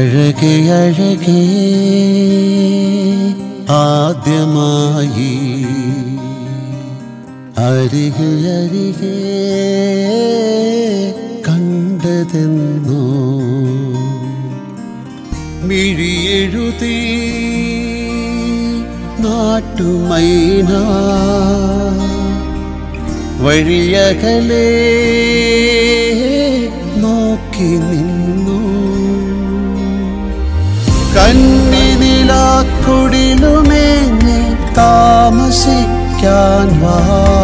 അഴകെ അഴകേ ആദ്യമായി അരികെ അരികെ കണ്ടതെന്നോ മിഴിയെഴുതി നാട്ടുമൈന വഴിയകലേ നോക്കി നിന്നു കന്നിനിലാക്കുടിലുമേഞ്ഞ് താമസിക്കാൻ വാ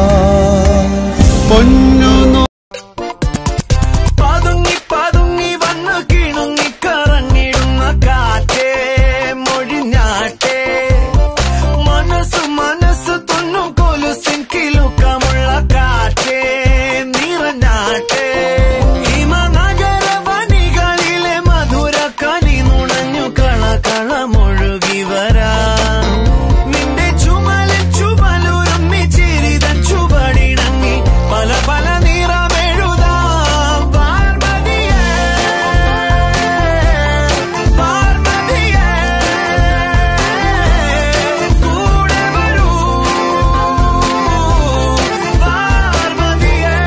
പൊന്നു നോ- പതുങ്ങി പതുങ്ങി വന്ന് കിണുങ്ങി കറങ്ങിടുന്ന കാറ്റേ മൊഴിഞ്ഞാട്ടേ മനസ്സ് മനസ്സ് തുന്നും കൊലുസിൻ കിലുക്കമുള്ള കാറ്റേ നിറഞ്ഞാട്ടേ ഹിമനഗര വനികളിലെ മധുര കനി നുണഞ്ഞു കളകളമൊഴുകി വരാ നിന്റെ ചുമലിൽ ചുമലുരുമ്മി ചിരിതൻ ചുവടിണങ്ങി പല പല നിറമെഴുതാം പാർവതിയേ പാർവതിയേ കൂടെ വരൂ പാർവതിയേ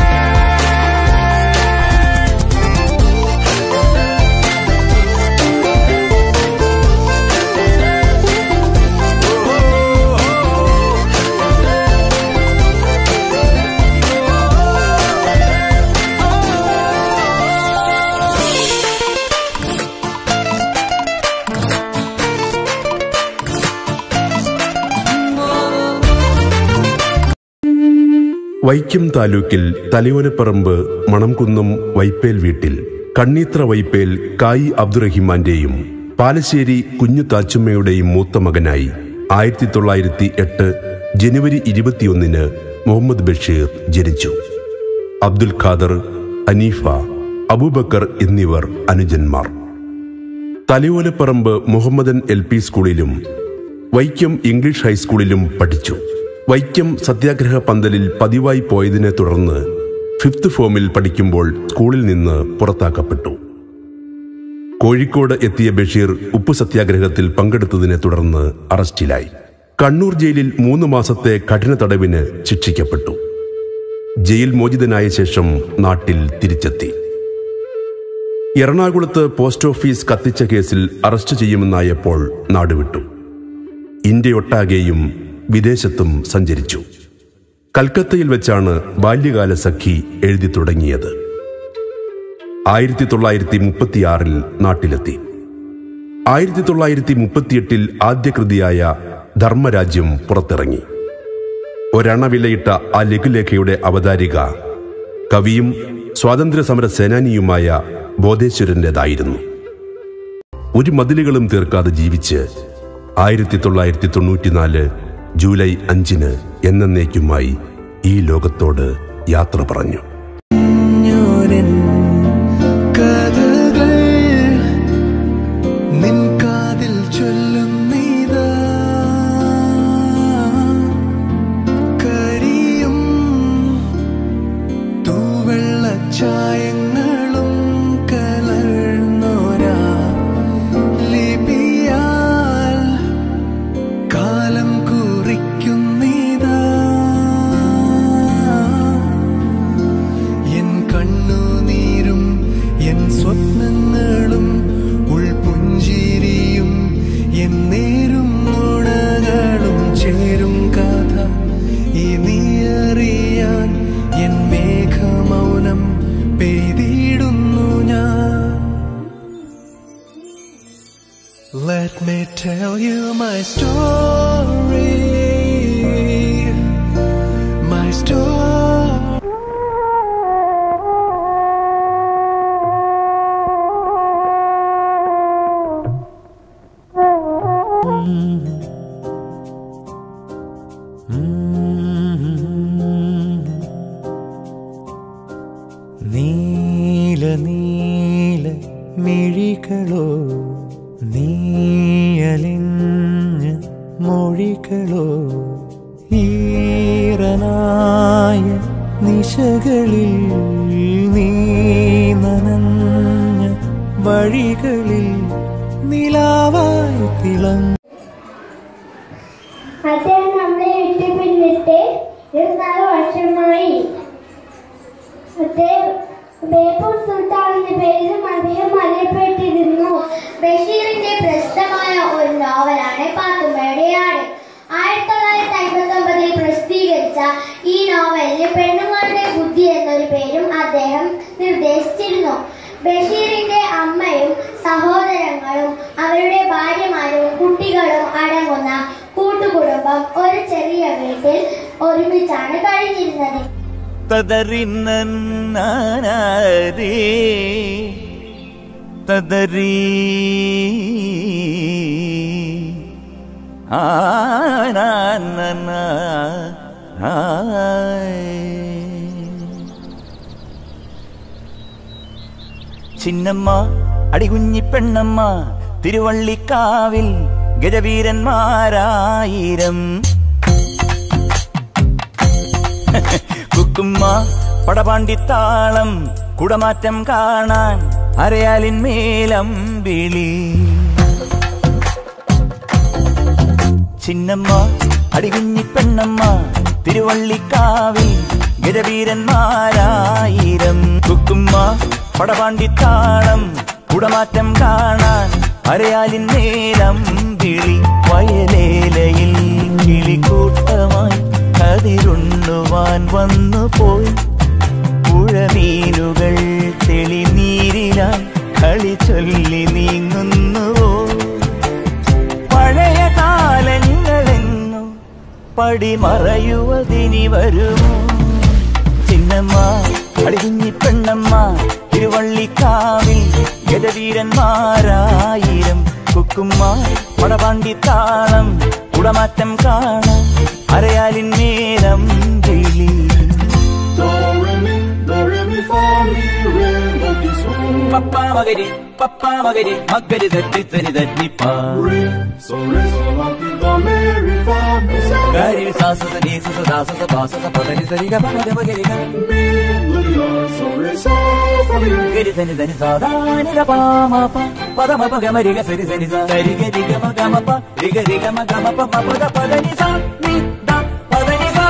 വൈക്കം താലൂക്കിൽ തലയോലപ്പറമ്പ് മണംകുന്നം വൈപ്പേൽ വീട്ടിൽ കണ്ണീത്ര വൈപ്പേൽ കായി അബ്ദുറഹിമാന്റെയും പാലശ്ശേരി കുഞ്ഞു താച്ചുമ്മയുടെയും മൂത്ത മകനായി ആയിരത്തി തൊള്ളായിരത്തി എട്ട് ജനുവരി ഇരുപത്തിയൊന്നിന് മുഹമ്മദ് ബഷീർ ജനിച്ചു അബ്ദുൽ ഖാദർ ഹനീഫ അബൂബക്കർ എന്നിവർ അനുജന്മാർ തലയോലപ്പറമ്പ് മുഹമ്മദൻ എൽ പി സ്കൂളിലും വൈക്കം ഇംഗ്ലീഷ് ഹൈസ്കൂളിലും പഠിച്ചു വൈക്കം സത്യാഗ്രഹ പന്തലിൽ പതിവായി പോയതിനെ തുടർന്ന് ഫിഫ്ത് ഫോമിൽ പഠിക്കുമ്പോൾ സ്കൂളിൽ നിന്ന് പുറത്താക്കപ്പെട്ടു കോഴിക്കോട് എത്തിയ ബഷീർ ഉപ്പു സത്യാഗ്രഹത്തിൽ പങ്കെടുത്തതിനെ തുടർന്ന് അറസ്റ്റിലായി കണ്ണൂർ ജയിലിൽ മൂന്ന് മാസത്തെ കഠിന തടവിന് ശിക്ഷിക്കപ്പെട്ടു ജയിൽ മോചിതനായ ശേഷം നാട്ടിൽ തിരിച്ചെത്തി എറണാകുളത്ത് പോസ്റ്റ് ഓഫീസ് കത്തിച്ച കേസിൽ അറസ്റ്റ് ചെയ്യുമെന്നായപ്പോൾ നാടുവിട്ടു ഇന്ത്യയൊട്ടാകെയും വിദേശത്തും സഞ്ചരിച്ചു കൽക്കത്തയിൽ വെച്ചാണ് ബാല്യകാല സഖി എഴുതി തുടങ്ങിയത് ആയിരത്തി തൊള്ളായിരത്തി മുപ്പത്തിയാറിൽ നാട്ടിലെത്തി ആയിരത്തി തൊള്ളായിരത്തി മുപ്പത്തിയെട്ടിൽ ആദ്യ കൃതിയായ ധർമ്മരാജ്യം പുറത്തിറങ്ങി ഒരണവിലയിട്ട ആ ലഘുലേഖയുടെ അവതാരിക കവിയും സ്വാതന്ത്ര്യ സമര സേനാനിയുമായ ബോധേശ്വരൻ്റെതായിരുന്നു ഒരു മതിലുകളും തീർക്കാതെ ജീവിച്ച് ആയിരത്തി തൊള്ളായിരത്തി തൊണ്ണൂറ്റിനാല് ജൂലൈ അഞ്ചിന് എന്നേക്കുമായി ഈ ലോകത്തോട് യാത്ര പറഞ്ഞു ഞാനെൻ കഥകൾ നിൻ കാതിൽ ചൊല്ലുന്നീതാ കരിയും തൂവെള്ളച്ചായങ്ങളും കലർന്നോരാ ലിപിയാൽ കാലം കുറിക്കുന്നീതാ എൻ കണ്ണുനീരും എൻ സ്വപ്നങ്ങളും ഉൾപുഞ്ചിരിയും എൻ നേരും നുണകളും ചേരും കഥ ഈ നീയറിയാൻ എൻ മേഘമൗനം പെയ്തിടുന്നു ഞാൻ Let me tell you my story My story നീല നീല മിഴികളോ നീയലിഞ്ഞ മൊഴികളോ ഈറനായ നിശകളിൽ നീ നനഞ്ഞ വഴികളിൽ നിലാവായി തിളങ്ങ അദ്ദേഹം നമ്മളെ വിട്ടു പിന്നിട്ട് ഇരുപത്തിനാല് വർഷമായി അദ്ദേഹം ബേപ്പൂർ സുൽത്താൻ എന്ന പേരിലും അദ്ദേഹം അറിയപ്പെട്ടിരുന്നു ബഷീറിന്റെ പ്രസിദ്ധമായ ഒരു നോവലാണ് പാത്തുമ്മയുടെ ആട് ആയിരത്തി തൊള്ളായിരത്തി അമ്പത്തി ഒമ്പതിൽ പ്രസിദ്ധീകരിച്ച ഈ നോവലിന് പെണ്ണുങ്ങളുടെ ബുദ്ധി എന്നൊരു പേരും അദ്ദേഹം നിർദ്ദേശിച്ചിരുന്നു ബഷീറിന്റെ അമ്മയും സഹോദരങ്ങളും അവരുടെ ഭാര്യമാരും കുട്ടികളും അടങ്ങുന്ന കൂട്ടുകുടുംബം ഒരു ചെറിയ വീട്ടിൽ ഒരുമിച്ചാണ് കഴിഞ്ഞിരുന്നത് തദറിന്നേ തദരീ ആനന ചിന്നമ്മ അടികുഞ്ഞി പെണ്ണമ്മ തിരുവള്ളിക്കാവിൽ ഗജവീരന്മാരായിരം കുക്കുമ്മ പടപാണ്ടിത്താളം കുടമാറ്റം കാണാൻ അരയാലിൻ മേലം വിളി ചിന്നമ്മ അടികുഞ്ഞി പെണ്ണമ്മ തിരുവള്ളിക്കാവിൽ ഗജവീരന്മാരായിരം കുക്കുമ്മ പടപാണ്ടിത്താളം കുടമാറ്റം കാണാൻ അരയാലിൻ നേരം വിളി വയലേലയിൽ കിളിക്കൂട്ടമായി കതിരുണ്ണുവാൻ വന്നു പോയി പുഴമീനുകൾ തെളിനീരിലായി കളി ചൊല്ലി നീങ്ങുന്നുവോ പഴയ കാലങ്ങളെന്നു പടിമറയുവതിനി വരുമോ ചിന്നമ്മ അടികുഞ്ഞി പെണ്ണമ്മ തിരുവള്ളിക്കാവിൽ ഗജവീരന്മാരായിരം കുക്കുമ്മ പടപാണ്ടിത്താളം കുടമാറ്റം കാണാൻ അരയാലിൻ നേരം വിളി പപ്പ മകരി പപ്പ മകരി മകരി തട്ടി തരി തന്നിപ്പാ ഗരി സാസ സനി സസ ദാസ സ പാസ സ പദനി സരി ഗ പദ മകരി ഗ ഗരി സനി ധനി സാ ധാനി ഗ പ മ പ പദ മ പ ഗ മ രി ഗ സരി സനി സ സരി ഗ രി ഗ മ ഗ മ പ രി ഗ രി ഗ മ ഗ മ പ മ പ ദ പദ നി സ നി ദ പദ നി സ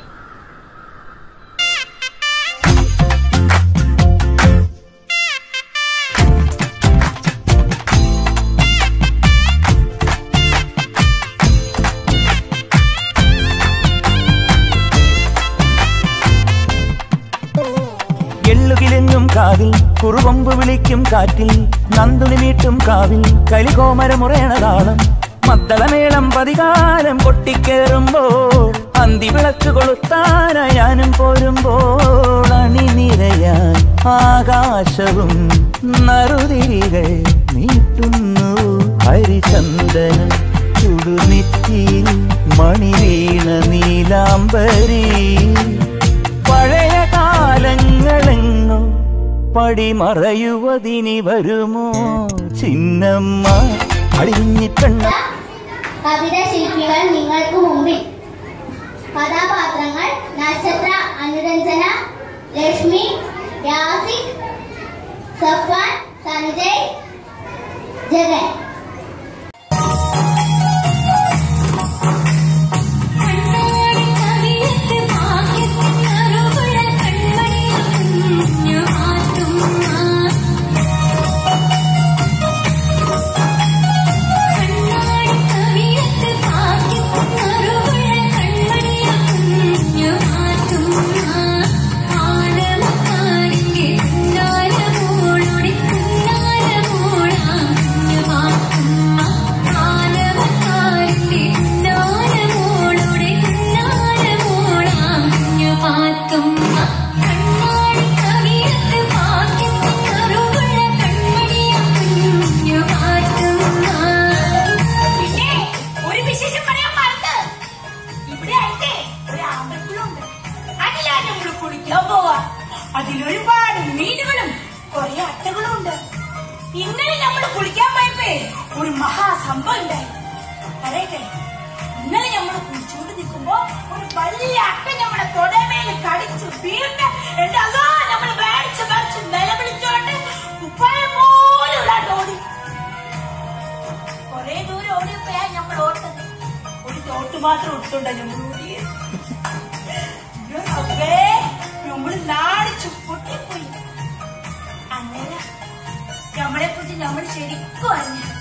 എള്ളുകിലെങ്ങും കാവിൽ കുറുകൊമ്പ് വിളിക്കും കാറ്റിൽ നന്ദുനി മീട്ടും കാവിൽ കലികോമരമുറയണതാളം മദ്ദളമേളം പതികാലം കൊട്ടിക്കേറുമ്പോൾ അന്തി വിളക്ക് കൊളുത്താനായി ഞാനും പോരുമ്പോൾ അണിനിരയാൻ ആകാശവും നറുതിരികൾ നീട്ടുന്നു ഹരിചന്ദനം ചുടുനെറ്റിയിൽ മണിവീണ നീലാംബരി പഴയ കാലങ്ങളെങ്ങോ പടിമറയുവതിനി വരുമോ ചിന്നമ്മ അടിഞ്ഞിപ്പെണ്ണ കവിത ശില്പികൾ നിങ്ങൾക്ക് മുമ്പിൽ കഥാപാത്രങ്ങൾ നക്ഷത്ര അനുരഞ്ജന ലക്ഷ്മി യാസിക് സഫാൻ സഞ്ജയ് ജഗൻ കണ്ണാടി കവിയത്ത് ഭാഗ്യത്തിൻ കറുകുള്ള കൺമണിയിൽ കുഞ്ഞു മാറ്റുമ്മ. കണ്ണാടി കവിയത്ത് ഭാഗ്യത്തിൻ കറുകുള്ള കൺമണിയിൽ കുഞ്ഞു മാറ്റുമ്മ. ആനമക്കാരിന്റെ കുഞ്ഞാലമോളുടെ കുഞ്ഞാലമോളാം കുഞ്ഞു മാറ്റുമ്മ. ആനമക്കാരിന്റെ കുഞ്ഞാലമോളുടെ കുഞ്ഞാലമോളാം കുഞ്ഞു മാറ്റുമ്മ. കണ്ണാടി കവിയത്ത് ഭാഗ്യത്തിൻ കറുകുള്ള കൺമണിയാം കുഞ്ഞു മാറ്റുമ്മ. പിന്നെ ഒരു വിശേഷം പറയാൻ മറന്ന് ഇവിടെ ആയിട്ട് ഒരു ആമ്പൽക്കുളുണ്ട് അതിലാണ് നമ്മൾ കുളിക്കാൻ പോവാ അതിലൊരുപാട് മീനുകളും കുറെ അട്ടകളും ഉണ്ട് ഇന്നലെ നമ്മൾ കുളിക്കാൻ പോയപ്പോ ഒരു മഹാസംഭവം ഉണ്ടായി പറയട്ടെ ഇന്നലെ നമ്മൾ കുളിച്ചുകൊണ്ട് നിൽക്കുമ്പോ ഒരു വലിയ അട്ട നമ്മുടെ തൊടമേല് കടിച്ചു വീണ് എന്റെ അതോ നമ്മൾ മേടിച്ച് മേടിച്ച് നിലവിളിച്ചോണ്ട് കുപ്പായം പോലും ഇടാണ്ട് ഓടി മാത്രം ഒട്ടുണ്ട നമ്മളോട് അപ്പേ നമ്മള് നാടിച്ചു പൊട്ടിപ്പോയി അങ്ങനെ നമ്മളെ കുറിച്ച് നമ്മൾ ശരിക്കും അറിഞ്ഞു